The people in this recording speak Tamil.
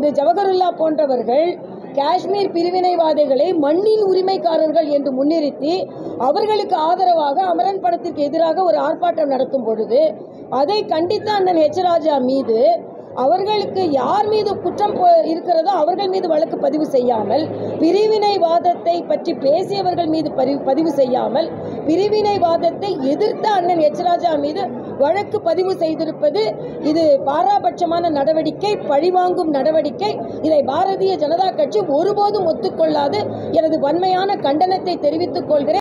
திரு ஜவஹருல்லா போன்றவர்கள் காஷ்மீர் பிரிவினைவாதிகளை மண்ணின் உரிமைக்காரர்கள் என்று முன்னிறுத்தி அவர்களுக்கு ஆதரவாக அமரன் படத்திற்கு எதிராக ஒரு ஆர்ப்பாட்டம் நடத்தும் பொழுது அதை கண்டித்த அண்ணன் ஹெச் ராஜா மீது அவர்களுக்கு யார் மீது குற்றம் போ- இருக்கிறதோ அவர்கள் மீது வழக்கு பதிவு செய்யாமல் பிரிவினைவாதத்தை பற்றி பேசியவர்கள் மீது பரி- பதிவு செய்யாமல் பிரிவினைவாதத்தை எதிர்த்த அண்ணன் எச் ராஜா மீது வழக்கு பதிவு செய்திருப்பது இது பாராபட்சமான நடவடிக்கை பழிவாங்கும் நடவடிக்கை இதை பாரதிய ஜனதா கட்சி ஒருபோதும் ஒத்துக்கொள்ளாது எனது வன்மையான கண்டனத்தை தெரிவித்துக் கொள்கிறேன்